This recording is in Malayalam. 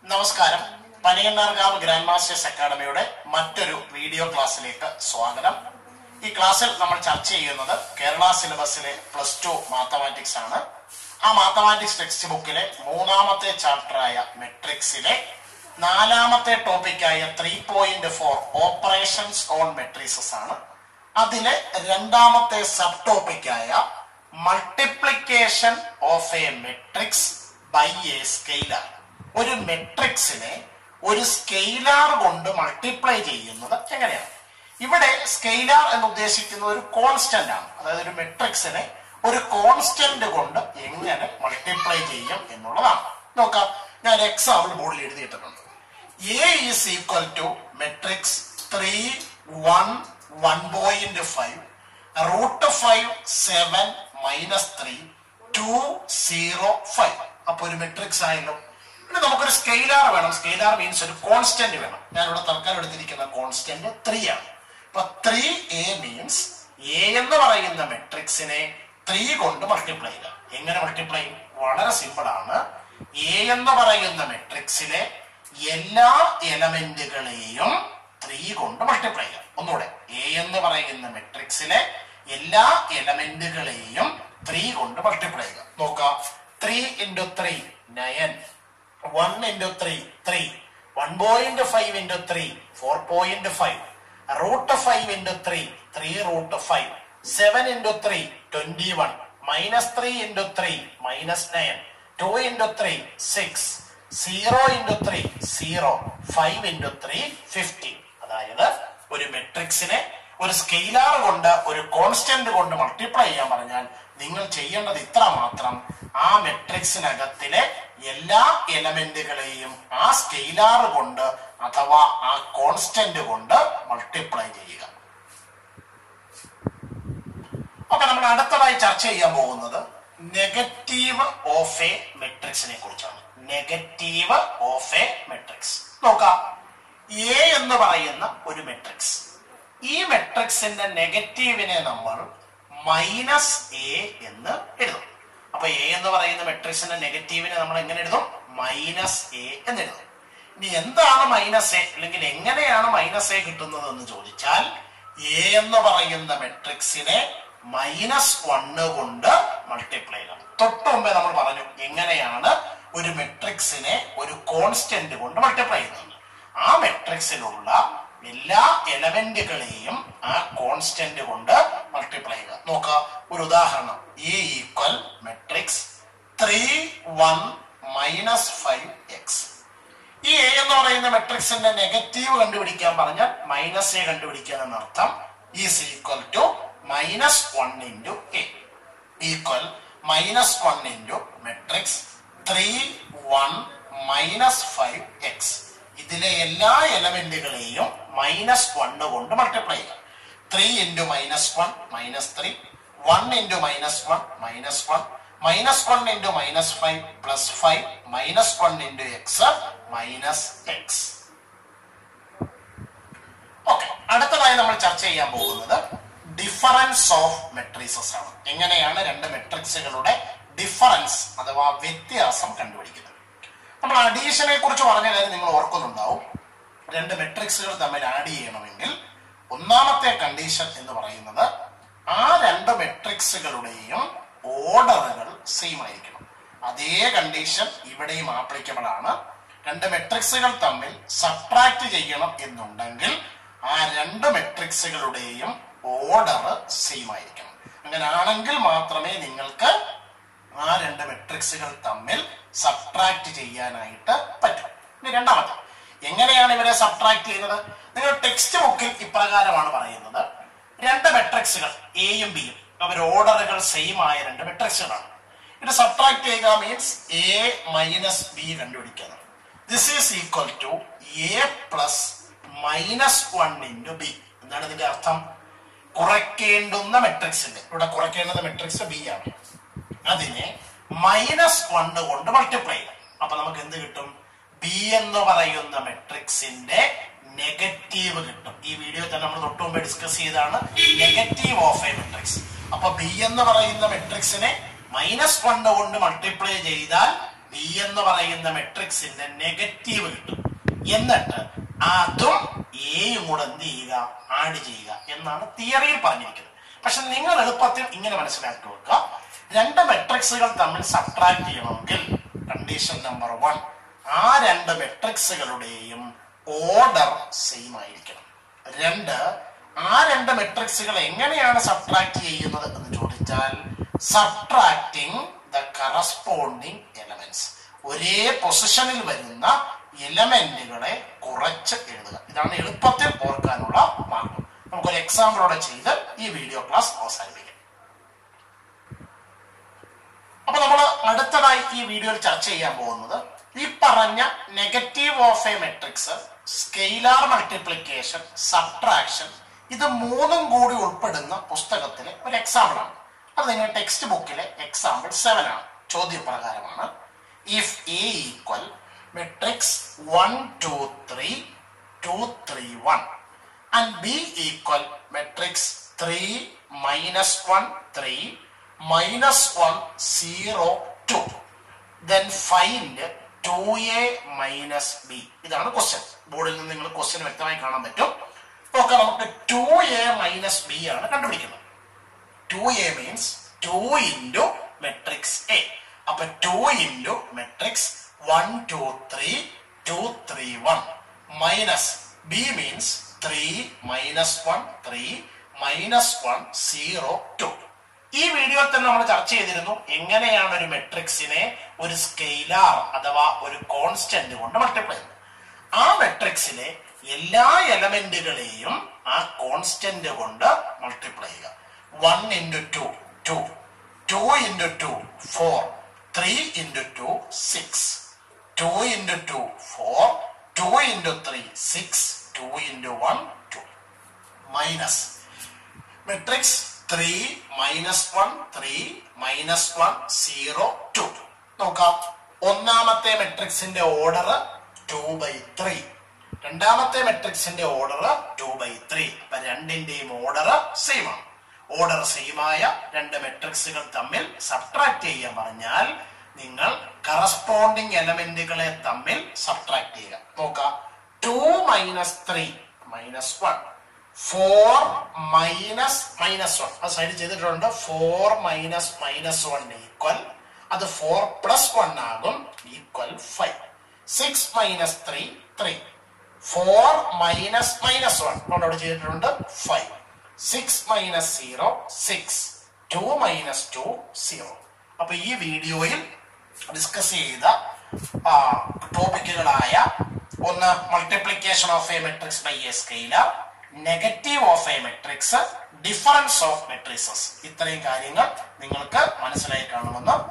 നമസ്കാരം പനിയണ്ണാർകാവ് ഗ്രാൻഡ് മാസ്റ്റേഴ്സ് അക്കാഡമിയുടെ മറ്റൊരു വീഡിയോ ക്ലാസ്സിലേക്ക് സ്വാഗതം ഈ ക്ലാസ്സിൽ നമ്മൾ ചർച്ച ചെയ്യുന്നത് കേരള സിലബസിലെ പ്ലസ് ടു മാത്തമാറ്റിക്സ് ആണ് ആ മാത്തമാറ്റിക്സ് ടെക്സ്റ്റ് ബുക്കിലെ മൂന്നാമത്തെ ചാപ്റ്ററായ മെട്രിക്സിലെ നാലാമത്തെ ടോപ്പിക്കായ three point four operations on matrices ആണ് അതിലെ രണ്ടാമത്തെ സബ് ടോപ്പിക്കായ multiplication of a matrix by a scalar ഒരു മെട്രിക്സിനെ ഒരു സ്കെയിലാർ കൊണ്ട് മൾട്ടിപ്ലൈ ചെയ്യുന്നത് എങ്ങനെയാണ് ഇവിടെ സ്കെയിലാർ എന്ന് ഉദ്ദേശിക്കുന്നത് ഒരു കോൺസ്റ്റന്റ് ആണ് അതായത് ഒരു മെട്രിക്സിനെ ഒരു കോൺസ്റ്റന്റ് കൊണ്ട് എങ്ങനെ മൾട്ടിപ്ലൈ ചെയ്യും എന്നുള്ളതാണ് നോക്കാം ഞാൻ എക്സാമ്പിൾ ബോർഡിൽ എഴുതിയിട്ടുണ്ട് A is equal to matrix three one one point five root five seven minus three two zero five അപ്പൊ ഒരു മെട്രിക്സ് ആയല്ലോ ഇനി നമുക്കൊരു സ്കെയിലാർ വേണം സ്കെയിലാർ മീൻസ് ഒരു കോൺസ്റ്റന്റ് വേണം ഞാൻ ഇവിടെ തൽക്കാലം എടുത്തിരിക്കുന്ന കോൺസ്റ്റന്റ് ത്രീ ആണ് അപ്പൊ ത്രീ എ മീൻസ് എ എന്ന് പറയുന്ന മെട്രിക്സിനെ ത്രീ കൊണ്ട് മൾട്ടിപ്ലൈ ചെയ്യുക എങ്ങനെ മൾട്ടിപ്ലൈ വളരെ സിമ്പിൾ ആണ് എ എന്ന് പറയുന്ന മെട്രിക്സിലെ എല്ലാ എലമെന്റുകളെയും ത്രീ കൊണ്ട് മൾട്ടിപ്ലൈ ചെയ്യാം ഒന്നുകൂടെ എ എന്ന് പറയുന്ന മെട്രിക്സിലെ എല്ലാ എലമെന്റുകളെയും ത്രീ കൊണ്ട് മൾട്ടിപ്ലൈ ചെയ്യുക നോക്കാം three into three nine one into three three one point five into three four point five root five into three three root five seven into three twenty one minus three into three minus nine two into three six zero into three zero five into three fifty അതായത് ഒരു മെട്രിക്സിനെ ഒരു സ്കെയിലാർ കൊണ്ട് ഒരു കോൺസ്റ്റന്റ് കൊണ്ട് മൾട്ടിപ്ലൈ ചെയ്യാൻ പറഞ്ഞാൽ നിങ്ങൾ ചെയ്യേണ്ടത് ഇത്ര മാത്രം ആ മെട്രിക്സിനകത്തിലെ എല്ലാ എലമെന്റുകളെയും ആ സ്കെയിലാർ കൊണ്ട് അഥവാ ആ കോൺസ്റ്റന്റ് കൊണ്ട് മൾട്ടിപ്ലൈ ചെയ്യുക ഓക്കെ നമ്മൾ അടുത്തതായി ചർച്ച ചെയ്യാൻ പോകുന്നത് നെഗറ്റീവ് ഓഫ് എ മെട്രിക്സിനെ കുറിച്ചാണ് നെഗറ്റീവ് ഓഫ് എ മെട്രിക്സ് നോക്കാം എ എന്ന് പറയുന്ന ഒരു മെട്രിക്സ് ഈ മെട്രിക്സിന്റെ നെഗറ്റീവിനെ നമ്മൾ മൈനസ് എ എന്ന് എഴുതും അപ്പൊ എ എന്ന് പറയുന്ന മെട്രിക്സിന്റെ നെഗറ്റീവിനെ നമ്മൾ എങ്ങനെ എഴുതും മൈനസ് എ എന്ന് എഴുതും ഇനി എന്താണ് മൈനസ് എ അല്ലെങ്കിൽ എങ്ങനെയാണ് മൈനസ് എ കിട്ടുന്നത് എന്ന് ചോദിച്ചാൽ എ എന്ന് പറയുന്ന മെട്രിക്സിനെ മൈനസ് വണ്ണ് കൊണ്ട് മൾട്ടിപ്ലൈ ചെയ്യണം തൊട്ട് മുമ്പേ നമ്മൾ പറഞ്ഞു എങ്ങനെയാണ് ഒരു മെട്രിക്സിനെ ഒരു കോൺസ്റ്റന്റ് കൊണ്ട് മൾട്ടിപ്ലൈ ചെയ്യുന്നത് ആ മെട്രിക്സിലുള്ള എല്ലാ എലമെന്റുകളെയും ആ കോൺസ്റ്റന്റ് കൊണ്ട് മൾട്ടിപ്ലൈ ചെയ്യുക നോക്കുക ഒരു ഉദാഹരണം A equal matrix three one minus five X ഈ എ എന്ന് പറയുന്ന മെട്രിക്സിന്റെ നെഗറ്റീവ് കണ്ടുപിടിക്കാൻ പറഞ്ഞാൽ മൈനസ് എ കണ്ടുപിടിക്കാൻ എന്നർത്ഥം is equal to minus one into A equal minus one into matrix three one minus five X ഇതിലെ എല്ലാ എലമെന്റുകളെയും മൈനസ് വണ്ണ് കൊണ്ട് മൾട്ടിപ്ലൈ ചെയ്യുക three into minus one minus three one into minus one minus one minus one into minus five plus five minus one into X minus X okay അടുത്തതായി നമ്മൾ ചർച്ച ചെയ്യാൻ പോകുന്നത് ഡിഫറൻസ് ഓഫ് മെട്രിസസ് ആണ് എങ്ങനെയാണ് രണ്ട് മെട്രിക്സുകളുടെ ഡിഫറൻസ് അഥവാ വ്യത്യാസം കണ്ടുപിടിക്കുന്നത് നമ്മൾ അഡീഷനെ കുറിച്ച് പറഞ്ഞ കാര്യം നിങ്ങൾ ഓർക്കുന്നുണ്ടാവും രണ്ട് മെട്രിക്സുകൾ തമ്മിൽ ആഡ് ചെയ്യണമെങ്കിൽ ഒന്നാമത്തെ കണ്ടീഷൻ എന്ന് പറയുന്നത് ആ രണ്ട് മെട്രിക്സുകളുടെയും ഓർഡറുകൾ സെയിം ആയിരിക്കണം അതേ കണ്ടീഷൻ ഇവിടെയും ആപ്ലിക്കബിൾ ആണ് രണ്ട് മെട്രിക്സുകൾ തമ്മിൽ സബ്ട്രാക്ട് ചെയ്യണം എന്നുണ്ടെങ്കിൽ ആ രണ്ട് മെട്രിക്സുകളുടെയും ഓർഡർ സെയിം ആയിരിക്കണം അങ്ങനെ ആണെങ്കിൽ മാത്രമേ നിങ്ങൾക്ക് ആ രണ്ട് മെട്രിക്സുകൾ തമ്മിൽ സബ്ട്രാക്ട് ചെയ്യാനായിട്ട് പറ്റും ഇനി രണ്ടാമത്തെ എങ്ങനെയാണ് ഇവരെ സബ്ട്രാക്ട് ചെയ്യുന്നത് നിങ്ങൾ ടെക്സ്റ്റ് ബുക്കിൽ ഇപ്രകാരമാണ് പറയുന്നത് രണ്ട് മെട്രിക്സുകൾ എയും ബിയും അവർ ഓർഡറുകൾ സെയിം ആയ രണ്ട് മെട്രിക്സുകളാണ് ഇത് സബ്ട്രാക്ട് ചെയ്യുക മീൻസ് എ മൈനസ് ബി കണ്ടുപിടിക്കുന്നത് this is equal to A plus minus one into B എന്താണ് ഇതിന്റെ അർത്ഥം കുറയ്ക്കേണ്ടുന്ന മെട്രിക്സിന്റെ ഇവിടെ കുറയ്ക്കേണ്ടുന്ന മെട്രിക്സ് ബി ആണ് അതിനെ മൈനസ് വണ്ണ് കൊണ്ട് മൾട്ടിപ്ലൈ ചെയ്യാം അപ്പൊ നമുക്ക് എന്ത് കിട്ടും ബി എന്ന് പറയുന്ന മെട്രിക്സിന്റെ നെഗറ്റീവ് കിട്ടും ഈ വീഡിയോ തന്നെ നമ്മൾ തൊട്ട് മുമ്പ് ഡിസ്കസ് ചെയ്താണ് നെഗറ്റീവ് ഓഫ് എ മെട്രിക്സ് അപ്പൊ ബി എന്ന് പറയുന്ന മെട്രിക്സിനെ മൈനസ് വണ്ണ് കൊണ്ട് മൾട്ടിപ്ലൈ ചെയ്താൽ ബി എന്ന് പറയുന്ന മെട്രിക്സിന്റെ നെഗറ്റീവ് കിട്ടും എന്നിട്ട് അതും എയും കൂടെ എന്ത് ചെയ്യുക ആഡ് ചെയ്യുക എന്നാണ് തിയറിയിൽ പറഞ്ഞിരിക്കുന്നത് പക്ഷെ നിങ്ങൾ എളുപ്പത്തിൽ ഇങ്ങനെ മനസ്സിലാക്കി വെക്കുക രണ്ട് മെട്രിക്സുകൾ തമ്മിൽ സബ്ട്രാക്ട് ചെയ്യണമെങ്കിൽ കണ്ടീഷൻ നമ്പർ വൺ ആ രണ്ട് മെട്രിക്സുകളുടെയും ഓർഡർ സെയിം ആയിരിക്കണം രണ്ട് ആ രണ്ട് മെട്രിക്സുകൾ എങ്ങനെയാണ് സബ്ട്രാക്ട് ചെയ്യുന്നത് എന്ന് ചോദിച്ചാൽ സബ്ട്രാക്ടിങ് ദ കറസ്പോണ്ടിങ് എലമെന്റ്സ് ഒരേ പൊസിഷനിൽ വരുന്ന എലമെന്റുകളെ കുറച്ച് എഴുതുക ഇതാണ് എളുപ്പത്തിൽ ഓർക്കാനുള്ള മാർഗം നമുക്കൊരു എക്സാമ്പിളോടെ ചെയ്ത് ഈ വീഡിയോ ക്ലാസ് അവസാനിപ്പിക്കാം അപ്പൊ നമ്മൾ അടുത്തതായി ഈ വീഡിയോയിൽ ചർച്ച ചെയ്യാൻ പോകുന്നത് ഈ പറഞ്ഞ negative of a matrix scalar multiplication subtraction ഇത് മൂന്നും കൂടി ഉൾപ്പെടുന്ന പുസ്തകത്തിലെ ഒരു എക്സാമ്പിൾ ആണ് അത് നിങ്ങളുടെ ടെക്സ്റ്റ് ബുക്കിലെ എക്സാമ്പിൾ സെവൻ ആണ് ചോദ്യപ്രകാരമാണ് if A equal matrix one two three two three one and B equal matrix three minus one three minus one zero two then find two A minus B ഇതാണ് ക്വസ്റ്റ്യൻ ബോർഡിൽ നിന്ന് നിങ്ങൾ ക്വസ്റ്റ്യൻ വ്യക്തമായി കാണാൻ പറ്റും നോക്കാം നമുക്ക് ടു എ മൈനസ് ബി ആണ് കണ്ടുപിടിക്കുന്നത് two A means two into matrix A അപ്പൊ two into matrix one two three two three one minus B means three minus one three minus one zero two ഈ വീഡിയോയിൽ തന്നെ നമ്മൾ ചർച്ച ചെയ്തിരുന്നു എങ്ങനെയാണ് ഒരു മെട്രിക്സിനെ ഒരു സ്കെയിലാർ അഥവാ ഒരു കോൺസ്റ്റന്റ് കൊണ്ട് മൾട്ടിപ്ലൈ ചെയ്യുന്നത് ആ മെട്രിക്സിലെ എല്ലാ എലമെന്റുകളെയും ആ കോൺസ്റ്റന്റ് കൊണ്ട് മൾട്ടിപ്ലൈ ചെയ്യുക one into two two two into two four three into two six two into two four two into three six two into one two minus matrix three minus one three minus one zero two നോക്കാം ഒന്നാമത്തെ മെട്രിക്സിന്റെ ഓർഡർ ടു ബൈ ത്രീ രണ്ടാമത്തെ മെട്രിക്സിന്റെ ഓർഡർ ടു ബൈ ത്രീ അപ്പൊ രണ്ടിന്റെയും ഓർഡർ സെയിം ആണ് ഓർഡർ സെയിം ആയ രണ്ട് മെട്രിക്സുകൾ തമ്മിൽ സബ്ട്രാക്ട് ചെയ്യാൻ പറഞ്ഞാൽ നിങ്ങൾ കറസ്പോണ്ടിങ് എലമെന്റുകളെ തമ്മിൽ സബ്ട്രാക്ട് ചെയ്യുക നോക്കാം two minus three minus one four minus minus one അത് സൈഡ് ചെയ്തിട്ടുണ്ട് four minus minus one equal അത് ഫോർ പ്ലസ് വൺ ആകും equal five six minus three three four minus minus one അവിടെ ചെയ്തിട്ടുണ്ട് five six minus zero six two minus two zero അപ്പൊ ഈ വീഡിയോയിൽ ഡിസ്കസ് ചെയ്ത ടോപ്പിക്കുകളായ ഒന്ന് multiplication of a matrix by a scalar negative of a matrix difference of matrices ഇത്രയും കാര്യങ്ങൾ നിങ്ങൾക്ക് മനസ്സിലായി കാണുമെന്ന്